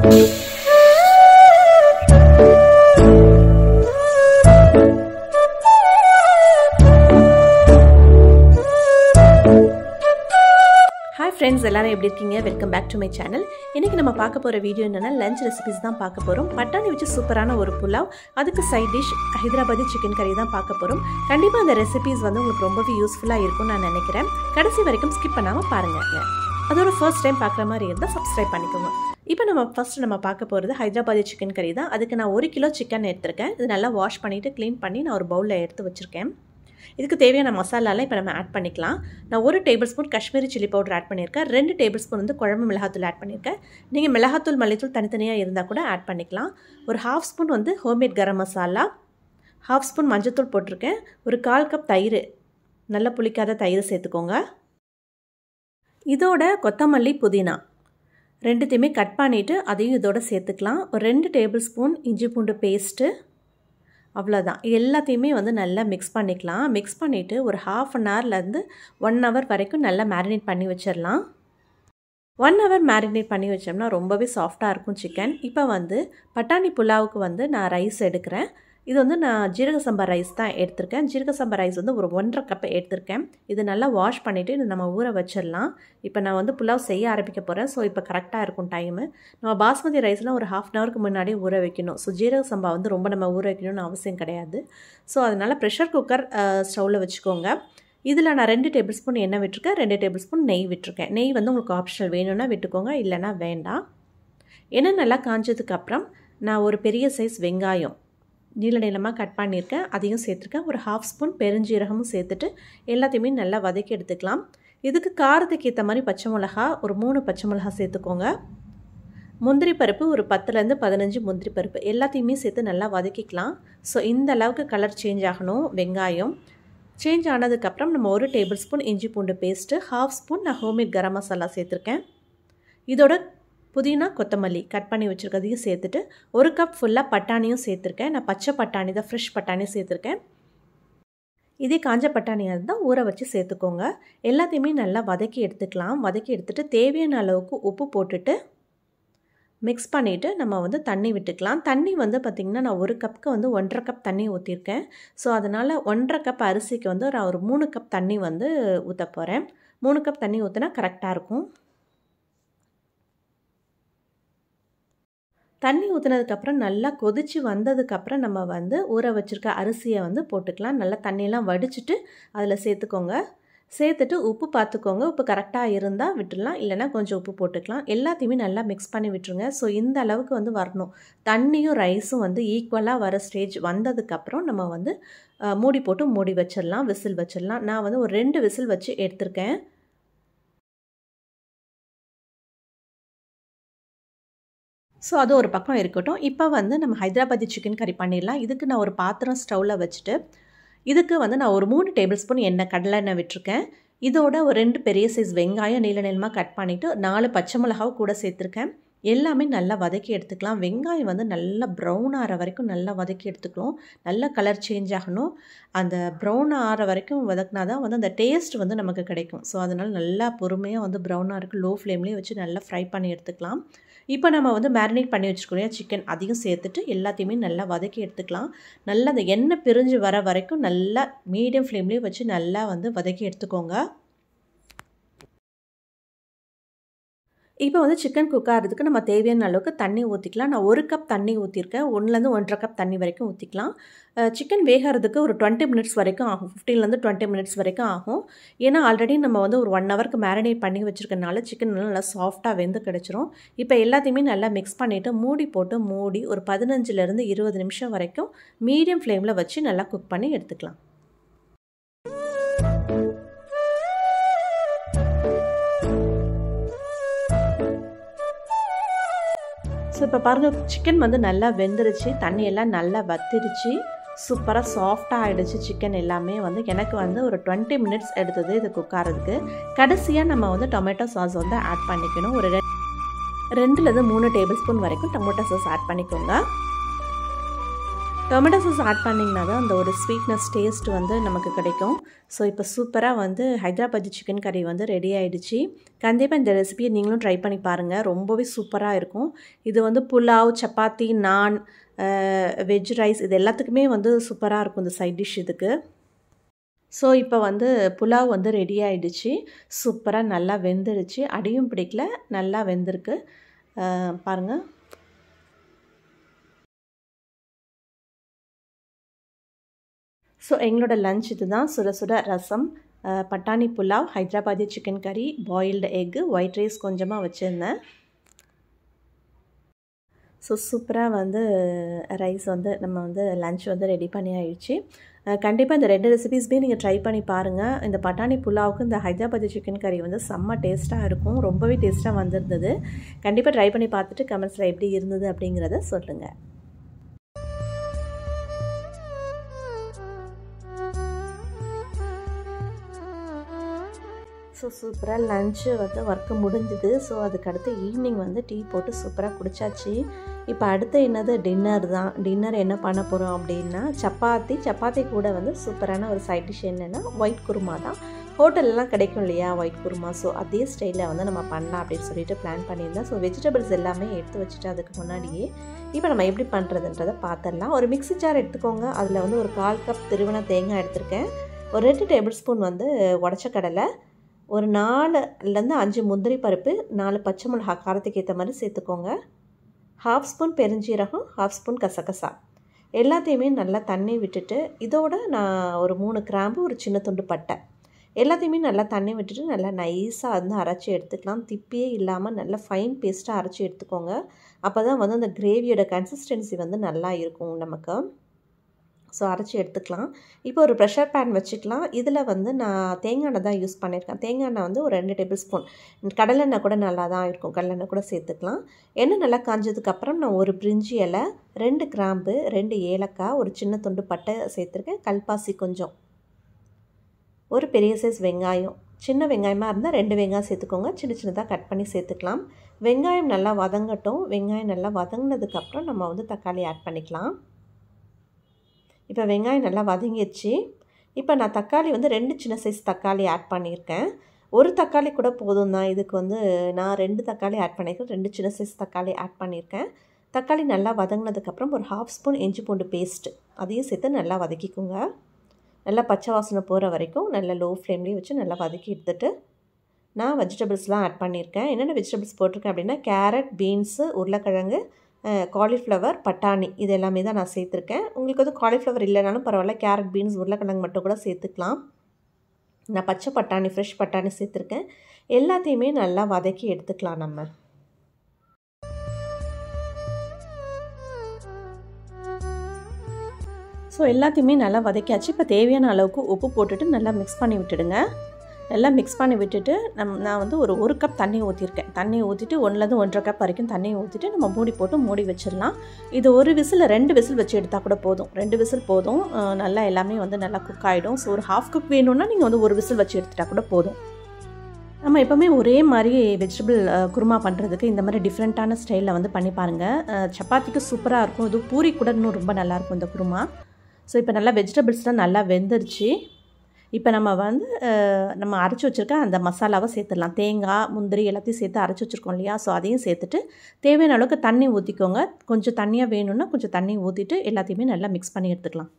hi friends எல்லாரும் எப்படி இருக்கீங்க welcome back to my channel இன்றைக்கி நம்ம பார்க்க போகிற வீடியோ என்னென்னா லஞ்ச் ரெசிபிஸ் தான் பார்க்க போகிறோம் பட்டாணி வச்சு சூப்பரான ஒரு புலாவ் அதுக்கு சைட் டிஷ் ஹைதராபாதி சிக்கன் கறி தான் பார்க்க போகிறோம் கண்டிப்பாக அந்த ரெசிபிஸ் வந்து உங்களுக்கு ரொம்பவே யூஸ்ஃபுல்லாக இருக்கும்னு நான் நினைக்கிறேன் கடைசி வரைக்கும் ஸ்கிப் பண்ணாமல் பாருங்கள் அதோட ஃபர்ஸ்ட் டைம் பார்க்குற மாதிரி இருந்தால் சப்ஸ்கிரைப் பண்ணிக்கோங்க இப்போ நம்ம ஃபஸ்ட் நம்ம பார்க்க போகிறது ஹைதராபாதி சிக்கன் கறி தான் அதுக்கு நான் ஒரு கிலோ சிக்கன் எடுத்திருக்கேன் இது நல்லா வாஷ் பண்ணிவிட்டு க்ளீன் பண்ணி நான் ஒரு பவுலில் எடுத்து வச்சுருக்கேன் இதுக்கு தேவையான மசாலாலாம் இப்போ நம்ம ஆட் பண்ணிக்கலாம் நான் ஒரு tablespoon Kashmiri chilli powder add பண்ணியிருக்கேன் ரெண்டு டேபிள் ஸ்பூன் வந்து குழம்பு மிளகாத்தூள் ஆட் பண்ணியிருக்கேன் நீங்கள் மிளகாத்தூள் மல்லித்தூள் தனித்தனியாக இருந்தால் கூட ஆட் பண்ணிக்கலாம் ஒரு ஹாஃப் ஸ்பூன் வந்து homemade garam masala half spoon மஞ்சத்தூள் போட்டிருக்கேன் ஒரு கால் கப் தயிர் நல்லா புளிக்காத தயிர் சேர்த்துக்கோங்க இதோட கொத்தமல்லி புதினா ரெண்டுத்தையுமே கட் பண்ணிவிட்டு அதையும் இதோட சேர்த்துக்கலாம் ஒரு ரெண்டு டேபிள் ஸ்பூன் இஞ்சி பூண்டு பேஸ்ட்டு அவ்வளோதான் எல்லாத்தையுமே வந்து நல்லா மிக்ஸ் பண்ணிக்கலாம் மிக்ஸ் பண்ணிவிட்டு ஒரு ஹாஃப் அன் ஹவர்லேருந்து ஒன் ஹவர் வரைக்கும் நல்லா மேரினேட் பண்ணி வச்சிடலாம் ஒன் ஹவர் மேரினேட் பண்ணி வச்சோம்னா ரொம்பவே சாஃப்டாக இருக்கும் சிக்கன் இப்போ வந்து பட்டாணி புலாவுக்கு வந்து நான் ரைஸ் எடுக்கிறேன் இது வந்து நான் ஜீரக சம்பா ரைஸ் தான் எடுத்திருக்கேன் ஜீரக சம்பா ரைஸ் வந்து ஒரு ஒன்றரை கப் எடுத்திருக்கேன் இது நல்லா வாஷ் பண்ணிவிட்டு இது நம்ம ஊற வச்சிடலாம் இப்போ நான் வந்து புலாவ் செய்ய ஆரம்பிக்க போகிறேன் ஸோ இப்போ கரெக்டாக இருக்கும் டைமு நம்ம பாஸ்மதி ரைஸ்லாம் ஒரு ஹாஃப் அன் ஹவருக்கு முன்னாடியே ஊற வைக்கணும் ஸோ ஜீரக சம்பா வந்து ரொம்ப நம்ம ஊற வைக்கணும்னு அவசியம் கிடையாது ஸோ அதனால் ப்ரெஷர் குக்கர் ஸ்டவ்வில் வச்சுக்கோங்க இதில் நான் ரெண்டு டேபிள் ஸ்பூன் எண்ணெய் விட்டுருக்கேன் ரெண்டு டேபிள் ஸ்பூன் நெய் விட்டுருக்கேன் நெய் வந்து உங்களுக்கு ஆப்ஷனல் வேணும்னா விட்டுக்கோங்க இல்லைனா வேண்டாம் எண்ணெய் நல்லா காஞ்சதுக்கப்புறம் நான் ஒரு பெரிய சைஸ் வெங்காயம் நீள நீளமாக கட் பண்ணியிருக்கேன் அதையும் சேர்த்துருக்கேன் ஒரு ஹாஃப் ஸ்பூன் பெருஞ்சீரகமும் சேர்த்துட்டு எல்லாத்தையுமே நல்லா வதக்கி எடுத்துக்கலாம் இதுக்கு காரத்துக்கு ஏற்ற மாதிரி பச்சை மிளகா ஒரு மூணு பச்சை மிளகா சேர்த்துக்கோங்க முந்திரி பருப்பு ஒரு பத்துலேருந்து பதினஞ்சு முந்திரி பருப்பு எல்லாத்தையுமே சேர்த்து நல்லா வதக்கிக்கலாம் ஸோ இந்த அளவுக்கு கலர் சேஞ்ச் ஆகணும் வெங்காயம் சேஞ்ச் ஆனதுக்கப்புறம் நம்ம ஒரு டேபிள் ஸ்பூன் இஞ்சி பூண்டு பேஸ்ட்டு ஹாஃப் ஸ்பூன் நான் ஹோம்மேட் கரம் மசாலா சேர்த்துருக்கேன் இதோட புதினா கொத்தமல்லி கட் பண்ணி வச்சுருக்கதையும் சேர்த்துட்டு ஒரு கப் ஃபுல்லாக பட்டாணியும் சேர்த்துருக்கேன் நான் பச்சை பட்டாணி தான் ஃப்ரெஷ் பட்டாணி சேர்த்துருக்கேன் இதே காஞ்ச பட்டாணியாக இருந்தால் ஊற வச்சு சேர்த்துக்கோங்க எல்லாத்தையுமே நல்லா வதக்கி எடுத்துக்கலாம் வதக்கி எடுத்துகிட்டு தேவையான அளவுக்கு உப்பு போட்டுட்டு மிக்ஸ் பண்ணிவிட்டு நம்ம வந்து தண்ணி விட்டுக்கலாம் தண்ணி வந்து பார்த்திங்கன்னா நான் ஒரு கப்புக்கு வந்து ஒன்றரை கப் தண்ணி ஊற்றிருக்கேன் ஸோ அதனால் ஒன்றரை கப் அரிசிக்கு வந்து நான் ஒரு மூணு கப் தண்ணி வந்து ஊற்ற போகிறேன் மூணு கப் தண்ணி ஊற்றினா கரெக்டாக இருக்கும் தண்ணி ஊற்றுனதுக்கப்புறம் நல்லா கொதித்து வந்ததுக்கப்புறம் நம்ம வந்து ஊற வச்சுருக்க அரிசியை வந்து போட்டுக்கலாம் நல்லா தண்ணியெல்லாம் வடிச்சிட்டு அதில் சேர்த்துக்கோங்க சேர்த்துட்டு உப்பு பார்த்துக்கோங்க உப்பு கரெக்டாக இருந்தால் விட்டுடலாம் இல்லைனா கொஞ்சம் உப்பு போட்டுக்கலாம் எல்லாத்தையுமே நல்லா மிக்ஸ் பண்ணி விட்டுருங்க ஸோ இந்த அளவுக்கு வந்து வரணும் தண்ணியும் ரைஸும் வந்து ஈக்குவலாக வர ஸ்டேஜ் வந்ததுக்கப்புறம் நம்ம வந்து மூடி போட்டு மூடி வச்சிடலாம் விசில் வச்சிடலாம் நான் வந்து ஒரு ரெண்டு விசில் வச்சு எடுத்திருக்கேன் ஸோ அது ஒரு பக்கம் இருக்கட்டும் இப்போ வந்து நம்ம ஹைதராபாதி சிக்கன் கறி பண்ணிடலாம் இதுக்கு நான் ஒரு பாத்திரம் ஸ்டவ்வில் வச்சுட்டு இதுக்கு வந்து நான் ஒரு மூணு டேபிள் ஸ்பூன் எண்ணெய் கடலை எண்ணெய் விட்டுருக்கேன் இதோட ஒரு ரெண்டு பெரிய சைஸ் வெங்காயம் நீள நீளமாக கட் பண்ணிவிட்டு நாலு பச்சை மிளகாவும் கூட சேர்த்துருக்கேன் எல்லாமே நல்லா வதக்கி எடுத்துக்கலாம் வெங்காயம் வந்து நல்லா ப்ரௌன் ஆகிற வரைக்கும் நல்லா வதக்கி எடுத்துக்கலாம் நல்லா கலர் சேஞ்ச் ஆகணும் அந்த ப்ரௌன் ஆகிற வரைக்கும் வதக்கினா தான் வந்து அந்த டேஸ்ட் வந்து நமக்கு கிடைக்கும் ஸோ அதனால் நல்லா பொறுமையாக வந்து ப்ரௌனாக இருக்குது லோ ஃப்ளேம்லேயே வச்சு நல்லா ஃப்ரை பண்ணி எடுத்துக்கலாம் இப்போ நம்ம வந்து மேரினேட் பண்ணி வச்சுக்கணும் சிக்கன் அதையும் சேர்த்துட்டு எல்லாத்தையுமே நல்லா வதக்கி எடுத்துக்கலாம் நல்லா அந்த எண்ணெய் பிரிஞ்சு வர வரைக்கும் நல்லா மீடியம் ஃப்ளேம்லேயே வச்சு நல்லா வந்து வதக்கி எடுத்துக்கோங்க இப்போ வந்து சிக்கன் குக் ஆகிறதுக்கு நம்ம தேவையான அளவுக்கு தண்ணி ஊற்றிக்கலாம் நான் ஒரு கப் தண்ணி ஊற்றிருக்கேன் ஒன்றுலேருந்து ஒன்றரை கப் தண்ணி வரைக்கும் ஊற்றிக்கலாம் சிக்கன் வேகிறதுக்கு ஒரு டுவெண்ட்டி மினிட்ஸ் வரைக்கும் ஆகும் ஃபிஃப்டீன்லேருந்து டுவெண்ட்டி மினிட்ஸ் வரைக்கும் ஆகும் ஏன்னா ஆல்ரெடி நம்ம வந்து ஒரு ஒன் ஹவருக்கு மேரினேட் பண்ணி வச்சுருக்கனால சிக்கன் நல்லா சாஃப்டாக வெந்து கிடச்சிரும் இப்போ எல்லாத்தையுமே நல்லா மிக்ஸ் பண்ணிவிட்டு மூடி போட்டு மூடி ஒரு பதினஞ்சுலேருந்து இருபது நிமிஷம் வரைக்கும் மீடியம் ஃப்ளேமில் வச்சு நல்லா குக் பண்ணி எடுத்துக்கலாம் ஸோ இப்போ பாருங்கள் சிக்கன் வந்து நல்லா வெந்துருச்சு தண்ணியெல்லாம் நல்லா வத்திருச்சு சூப்பராக சாஃப்டாக ஆகிடுச்சு சிக்கன் எல்லாமே வந்து எனக்கு வந்து ஒரு டுவெண்ட்டி மினிட்ஸ் எடுத்தது இது குக் ஆகிறதுக்கு கடைசியாக நம்ம வந்து டொமேட்டோ சாஸ் வந்து ஆட் பண்ணிக்கணும் ஒரு ரெ ரெண்டுலேருந்து மூணு டேபிள் ஸ்பூன் வரைக்கும் டொமேட்டோ சாஸ் ஆட் பண்ணிக்கோங்க டொமேட்டோ சாஸ் ஆட் பண்ணிங்கன்னா தான் அந்த ஒரு ஸ்வீட்னஸ் டேஸ்ட் வந்து நமக்கு கிடைக்கும் ஸோ இப்போ சூப்பராக வந்து ஹைதராபாதி சிக்கன் கறி வந்து ரெடி ஆகிடுச்சு கண்டிப்பாக இந்த ரெசிபியை நீங்களும் ட்ரை பண்ணி பாருங்கள் ரொம்பவே சூப்பராக இருக்கும் இது வந்து pulao chapati non veg rice இது எல்லாத்துக்குமே வந்து சூப்பராக இருக்கும் இந்த சைட் டிஷ் இதுக்கு ஸோ இப்போ வந்து புலாவ் வந்து ரெடி ஆகிடுச்சு சூப்பராக நல்லா வெந்துடுச்சு அடியும் பிடிக்கல நல்லா வெந்திருக்கு பாருங்கள் ஸோ எங்களோட லஞ்ச் இது தான் சுட சுட ரசம் பட்டாணி pulao Hyderabadi chicken curry boiled egg white rice கொஞ்சமாக வச்சுருந்தேன் ஸோ சூப்பராக வந்து ரைஸ் வந்து நம்ம வந்து லஞ்ச் வந்து ரெடி பண்ணி ஆயிடுச்சு கண்டிப்பாக இந்த ரெண்டு ரெசிபீஸ்மே நீங்கள் ட்ரை பண்ணி பாருங்கள் இந்த பட்டாணி புலாவுக்கு இந்த ஹைதராபாதி சிக்கன் கறி வந்து செம்ம டேஸ்ட்டாக இருக்கும் ரொம்பவே டேஸ்ட்டாக வந்திருந்தது கண்டிப்பாக ட்ரை பண்ணி பார்த்துட்டு கமெண்ட்ஸில் எப்படி இருந்தது அப்படிங்கிறத சொல்லுங்கள் ஸோ சூப்பராக லஞ்சு வந்து ஒர்க்கு முடிஞ்சுது ஸோ அதுக்கடுத்து ஈவினிங் வந்து டீ போட்டு சூப்பராக குடித்தாச்சு இப்போ அடுத்து என்னது டின்னர் தான் டின்னர் என்ன பண்ண போகிறோம் அப்படின்னா சப்பாத்தி சப்பாத்தி கூட வந்து சூப்பரான ஒரு சைட் டிஷ் என்னென்னா ஒயிட் குருமா தான் ஹோட்டல்லாம் கிடைக்கும் இல்லையா ஒயிட் குருமா ஸோ அதே ஸ்டைலில் வந்து நம்ம பண்ணலாம் அப்படின்னு சொல்லிட்டு பிளான் பண்ணியிருந்தேன் ஸோ வெஜிடபிள்ஸ் எல்லாமே எடுத்து வச்சுட்டு அதுக்கு முன்னாடியே இப்போ நம்ம எப்படி பண்ணுறதுன்றதை பார்த்துடலாம் ஒரு மிக்ஸி ஜார் எடுத்துக்கோங்க அதில் வந்து ஒரு கால் கப் திருவன தேங்காய் எடுத்திருக்கேன் ஒரு ரெண்டு டேபிள் ஸ்பூன் வந்து உடச்ச கடலை ஒரு நாலுலேருந்து அஞ்சு முந்திரி பருப்பு நாலு பச்சை மிளகா காரத்துக்கு ஏற்ற மாதிரி சேர்த்துக்கோங்க ஹாஃப் ஸ்பூன் பெருஞ்சீரகம் ஹாஃப் ஸ்பூன் கசகசா எல்லாத்தையுமே நல்லா தண்ணி விட்டுட்டு இதோட நான் ஒரு மூணு கிராம்பு ஒரு சின்ன துண்டு பட்டை எல்லாத்தையுமே நல்லா தண்ணி விட்டுட்டு நல்லா நைஸாக வந்து அரைச்சி எடுத்துக்கலாம் திப்பியே இல்லாமல் நல்லா ஃபைன் பேஸ்ட்டாக அரைச்சி எடுத்துக்கோங்க அப்போ தான் வந்து அந்த கிரேவியோட கன்சிஸ்டன்சி வந்து நல்லா இருக்கும் நமக்கு ஸோ அரைச்சி எடுத்துக்கலாம் இப்போ ஒரு ப்ரெஷர் பேன் வச்சுக்கலாம் இதில் வந்து நான் தேங்காய் எண்ணெய் தான் யூஸ் பண்ணியிருக்கேன் தேங்காய் எண்ணெய் வந்து ஒரு ரெண்டு டேபிள் ஸ்பூன் கடலெண்ணெய் கூட நல்லா தான் இருக்கும் கடலெண்ணெய் கூட சேர்த்துக்கலாம் எண்ணெய் நல்லா காஞ்சதுக்கப்புறம் நான் ஒரு பிரிஞ்சி இலை ரெண்டு கிராம்பு ரெண்டு ஏலக்காய் ஒரு சின்ன துண்டு பட்டை சேர்த்துருக்கேன் கல்பாசி கொஞ்சம் ஒரு பெரிய சைஸ் வெங்காயம் சின்ன வெங்காயமாக இருந்தால் ரெண்டு வெங்காயம் சேர்த்துக்கோங்க சின்ன சின்னதாக கட் பண்ணி சேர்த்துக்கலாம் வெங்காயம் நல்லா வதங்கட்டும் வெங்காயம் நல்லா வதங்கினதுக்கப்புறம் நம்ம வந்து தக்காளி ஆட் பண்ணிக்கலாம் இப்போ வெங்காயம் நல்லா வதங்கிடுச்சு இப்போ நான் தக்காளி வந்து ரெண்டு சின்ன சைஸ் தக்காளி ஆட் பண்ணியிருக்கேன் ஒரு தக்காளி கூட போதும் தான் இதுக்கு வந்து நான் ரெண்டு தக்காளி ஆட் பண்ணியிருக்கேன் ரெண்டு சின்ன சைஸ் தக்காளி ஆட் பண்ணியிருக்கேன் தக்காளி நல்லா வதங்கினதுக்கப்புறம் ஒரு ஹாஃப் ஸ்பூன் இஞ்சி பூண்டு பேஸ்ட்டு அதையும் சேர்த்து நல்லா வதக்கிக்கோங்க நல்லா பச்சை வாசனை போகிற வரைக்கும் நல்லா லோ ஃப்ளேம்லேயே வச்சு நல்லா வதக்கி எடுத்துகிட்டு நான் வெஜிடபிள்ஸ்லாம் ஆட் பண்ணியிருக்கேன் என்னென்ன வெஜிடபிள்ஸ் போட்டிருக்கேன் அப்படின்னா கேரட் பீன்ஸு உருளைக்கிழங்கு காலிஃப்ளவர் பட்டாணி இது எல்லாமே தான் நான் சேர்த்துருக்கேன் உங்களுக்கு வந்து காலிஃப்ளவர் இல்லைனாலும் பரவாயில்ல கேரட் பீன்ஸ் உருளைக்கிழங்கு மட்டும் கூட சேர்த்துக்கலாம் நான் பச்சை பட்டாணி ஃப்ரெஷ் பட்டாணி சேர்த்துருக்கேன் எல்லாத்தையுமே நல்லா வதக்கி எடுத்துக்கலாம் நம்ம ஸோ எல்லாத்தையுமே நல்லா வதக்கியாச்சு இப்போ தேவையான அளவுக்கு உப்பு போட்டுட்டு நல்லா மிக்ஸ் பண்ணி விட்டுடுங்க நல்லா மிக்ஸ் பண்ணி விட்டுட்டு நம் நான் வந்து ஒரு ஒரு கப் தண்ணி ஊற்றிருக்கேன் தண்ணி ஊற்றிட்டு ஒன்றுலேருந்து ஒன்றரை கப் வரைக்கும் தண்ணி ஊற்றிட்டு நம்ம மூடி போட்டு மூடி வச்சிடலாம் இது ஒரு விசில் ரெண்டு விசில் வச்சு எடுத்தால் கூட போதும் ரெண்டு விசில் போதும் நல்லா எல்லாமே வந்து நல்லா குக் ஆகிடும் ஸோ ஒரு ஹாஃப் குக் வேணும்னா நீங்கள் வந்து ஒரு விசில் வச்சு எடுத்துட்டா கூட போதும் நம்ம எப்போவுமே ஒரே மாதிரி வெஜிடபிள் குருமா பண்ணுறதுக்கு இந்த மாதிரி டிஃப்ரெண்ட்டான ஸ்டைலில் வந்து பண்ணி பாருங்கள் சப்பாத்திக்கு சூப்பராக இருக்கும் இது பூரி கூட இன்னும் ரொம்ப நல்லாயிருக்கும் இந்த குருமா ஸோ இப்போ நல்லா வெஜிடபிள்ஸ்லாம் நல்லா வெந்துருச்சு இப்போ நம்ம வந்து நம்ம அரைச்சி வச்சுருக்க அந்த மசாலாவை சேர்த்துடலாம் தேங்காய் முந்திரி எல்லாத்தையும் சேர்த்து அரைச்சி வச்சுருக்கோம் இல்லையா ஸோ அதையும் சேர்த்துட்டு தேவையான அளவுக்கு தண்ணி ஊற்றிக்கோங்க கொஞ்சம் தண்ணியாக வேணும்னா கொஞ்சம் தண்ணி ஊற்றிட்டு எல்லாத்தையுமே நல்லா மிக்ஸ் பண்ணி எடுத்துக்கலாம்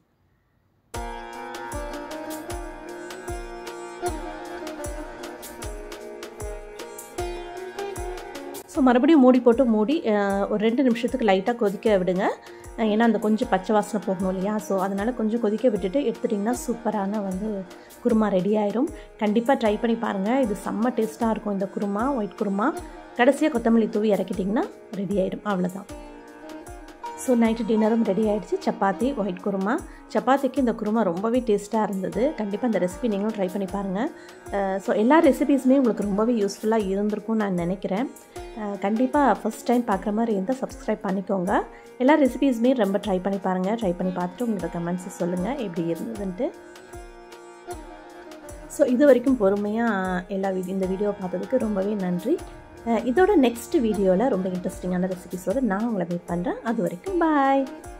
ஸோ மறுபடியும் மூடி போட்டு மூடி ஒரு ரெண்டு நிமிஷத்துக்கு லைட்டாக கொதிக்க விடுங்க ஏன்னா அந்த கொஞ்சம் பச்சை வாசனை போகணும் இல்லையா ஸோ அதனால் கொஞ்சம் கொதிக்க விட்டுட்டு எடுத்துட்டிங்கன்னா சூப்பரான வந்து குருமா ரெடி ஆயிரும் கண்டிப்பாக ட்ரை பண்ணி பாருங்கள் இது செம்ம டேஸ்ட்டாக இருக்கும் இந்த குருமா ஒயிட் குருமா கடைசியாக கொத்தமல்லி தூவி இறக்கிட்டிங்கன்னா ரெடி ஆயிடும் அவ்வளோதான் ஸோ நைட்டு டின்னரும் ரெடி ஆகிடுச்சு சப்பாத்தி ஒயிட் குருமா சப்பாத்திக்கு இந்த குருமா ரொம்பவே டேஸ்ட்டாக இருந்தது கண்டிப்பாக இந்த ரெசிபி நீங்களும் ட்ரை பண்ணி பாருங்கள் ஸோ எல்லா ரெசிபீஸுமே உங்களுக்கு ரொம்பவே யூஸ்ஃபுல்லாக இருந்திருக்கும்னு நான் நினைக்கிறேன் கண்டிப்பாக ஃபஸ்ட் டைம் பார்க்குற மாதிரி இருந்தால் சப்ஸ்கிரைப் பண்ணிக்கோங்க எல்லா ரெசிபீஸுமே ரொம்ப ட்ரை பண்ணி பாருங்கள் ட்ரை பண்ணி பார்த்துட்டு உங்களோட கமெண்ட்ஸை சொல்லுங்கள் எப்படி இருந்ததுன்ட்டு ஸோ இது வரைக்கும் பொறுமையாக எல்லா வீடியோ இந்த வீடியோ பார்த்ததுக்கு ரொம்பவே நன்றி இதோட நெக்ஸ்ட் வீடியோவில் ரொம்ப இன்ட்ரெஸ்டிங்கான ரெசிபிஸோடு நான் உங்களை மீட் பண்ணுறேன் அது வரைக்கும் பாய்